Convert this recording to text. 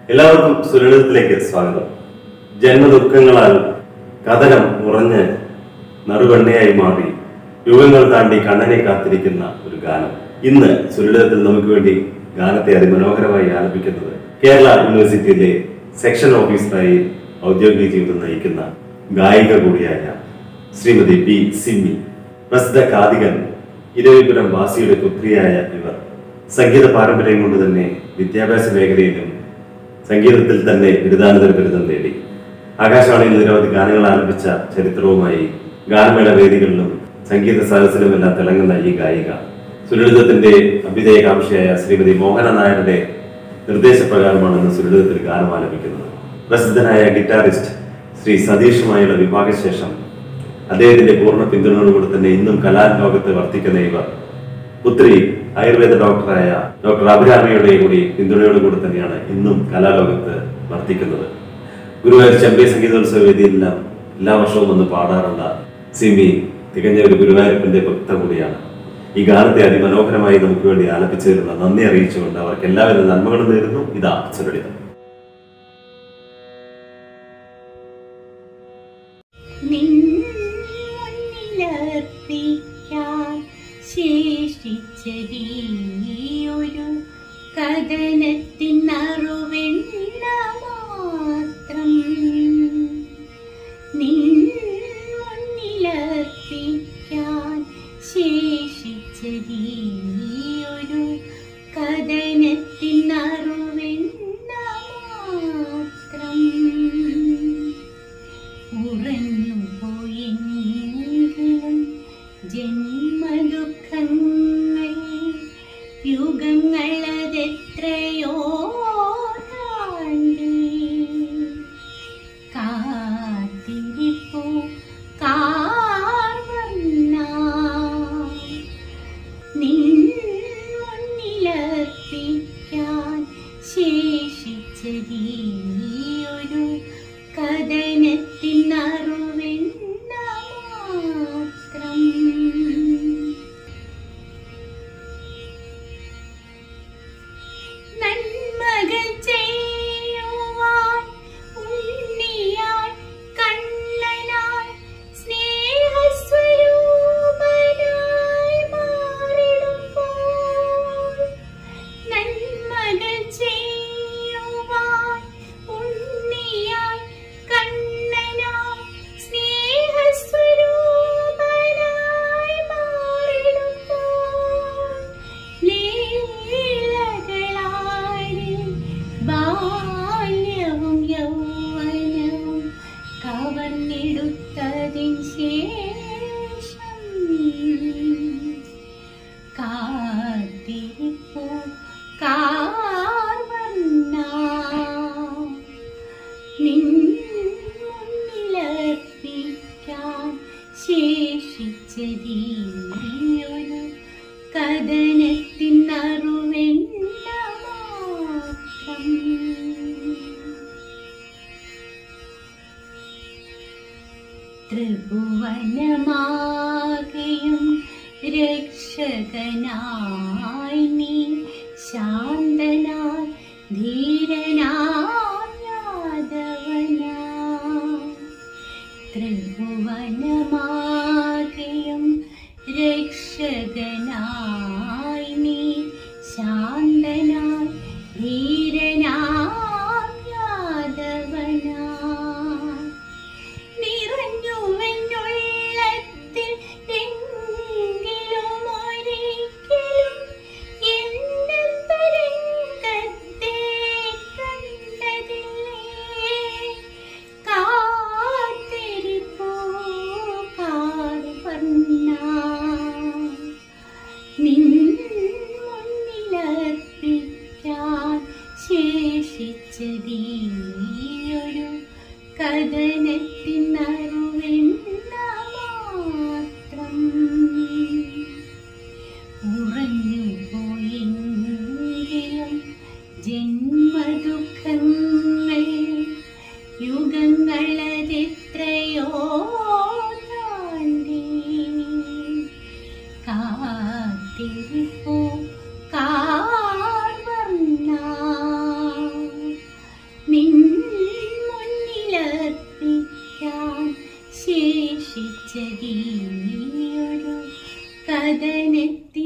എല്ലാവർക്കും സുരളിതത്തിലേക്ക് സ്വാഗതം ജന്മദുഃഖങ്ങളാൽ കഥനം ഉറഞ്ഞ് നറുവെണ്ണയായി മാറി യുഗങ്ങൾ താണ്ടി കണ്ണനെ കാത്തിരിക്കുന്ന ഒരു ഗാനം ഇന്ന് സുരളിതത്തിൽ നമുക്ക് വേണ്ടി ഗാനത്തെ അതിമനോഹരമായി ആലപിക്കുന്നത് കേരള യൂണിവേഴ്സിറ്റിയിലെ സെക്ഷൻ ഓഫീസറായി ഔദ്യോഗിക ജീവിതം നയിക്കുന്ന ഗായിക കൂടിയായ ശ്രീമതി പി സിമ്മി പ്രസിദ്ധ കാതികൻ ഇരവിപുരം വാസിയുടെ പുത്രിയായ ഇവർ സംഗീത പാരമ്പര്യം കൊണ്ട് തന്നെ വിദ്യാഭ്യാസ മേഖലയിലും സംഗീതത്തിൽ തന്നെ ബിരുദാനന്തര ബിരുദം നേടി ആകാശവാണിയിൽ നിരവധി ഗാനങ്ങൾ ആലപിച്ച ചരിത്രവുമായി ഗാനമേള വേദികളിലും സംഗീത സദസ്സിലുമെല്ലാം തിളങ്ങുന്ന ഈ ഗായിക സുരളിതത്തിന്റെ അഭ്യുദയകാംക്ഷയായ ശ്രീമതി മോഹന നായരുടെ നിർദ്ദേശപ്രകാരമാണ് ഇന്ന് സുരളിതത്തിൽ ഗാനം ആലപിക്കുന്നത് പ്രസിദ്ധനായ ഗിറ്റാറിസ്റ്റ് ശ്രീ സതീഷുമായുള്ള വിവാഹശേഷം അദ്ദേഹത്തിന്റെ പൂർണ്ണ പിന്തുണയോടുകൂടി തന്നെ ഇന്നും കലാലോകത്ത് വർത്തിക്കുന്ന ഇവർ പുത്രി ആയുർവേദ ഡോക്ടറായ ഡോക്ടർ അഭിരാമിയുടെ കൂടി പിന്തുണയോടുകൂടി തന്നെയാണ് ഇന്നും കലാലോകത്ത് വർത്തിക്കുന്നത് ഗുരുവായൂർ ചെമ്പൈ സംഗീതോത്സവ വേദിയിലെല്ലാം എല്ലാ വർഷവും വന്ന് പാടാറുള്ള സിമി തികഞ്ഞ ഒരു ഗുരുവായൂരപ്പന്റെ ഭക്ത കൂടിയാണ് ഈ ഗാനത്തെ അതിമനോഹരമായി നമുക്ക് വേണ്ടി ആലപിച്ചതിനുള്ള നന്ദി അറിയിച്ചുകൊണ്ട് അവർക്ക് എല്ലാവിധ നന്മകളും നേരുന്നു ഇതാ സുരളിതം നിന്നിലർപ്പിക്കാൻ ശേഷിച്ചതീയൊരു കഥനത്തിൻ അറുവെണ്ണ മാത്രം നിന്നിലർപ്പിക്കാൻ ശേഷിച്ചതീയൊരു കഥനത്തിൻ അറുവെണ്ണ മാത്രം ഉറഞ്ഞു പോയെങ്കിലും ജന്മദുഃഖങ്ങൾ യുഗങ്ങളതെത്രയോ താണ്ടി കാത്തിരിപ്പു കാർവന്ന നിൻ മുന്നിലർപ്പിക്കാൻ ശേഷിച്ചതീയൊരു കഥനത്തിൻ അറുവെണ്ണ മാത്രം നന്മകൾ ചെയ്യുവാൻ ഉണ്ണിയായി കണ്ണനായി സ്നേഹസ്വരൂപനായി മാറിടുമ്പോൾ നന്മകൾ ചെയ്യുവാൻ ഉണ്ണിയായി കണ്ണനായി സ്നേഹസ്വരൂപനായി മാറിടുമ്പോൾ ലീലകളാടി ബാല്യവും യൗവനവും കവർന്നെടുത്തതിൻ ശേഷം കാത്തിരിപ്പു കാർവന്ന നിൻ മുന്നിലർപ്പിക്കാൻ ശേഷിച്ചതീയൊരു കഥനത്തിൻ അറുവെണ്ണ മാത്രം ത്രിഭുവനമാകെയും രക്ഷകനായി നീ ശാന്തനായി ധീരനായി യാദവനായി ത്രിഭുവനമാകെയും രക്ഷകനായി നീ ശാന്തനായി ധീരനായി യാദവനായി നിറഞ്ഞുവെന്നുള്ളത്തിൽ എങ്കിലും ഒരിക്കലും എന്റെ തരംഗത്തെ കണ്ടതില്ലേ കാത്തിരിപ്പൂ കാർവർണ്ണ നിൻ മുന്നിലർപ്പിക്കാൻ ശേഷിച്ചതീയൊരു കഥനത്തിൻ അറുവെണ്ണ മാത്രം ഉറഞ്ഞു പോയെങ്കിലും ജന്മദുഃഖങ്ങൾ യുഗങ്ങളതെത്രയോ താണ്ടി കാത്തിരിപ്പു കാർവർണ്ണ വിശദീയൊരു കഥനത്തിനറിവില്ല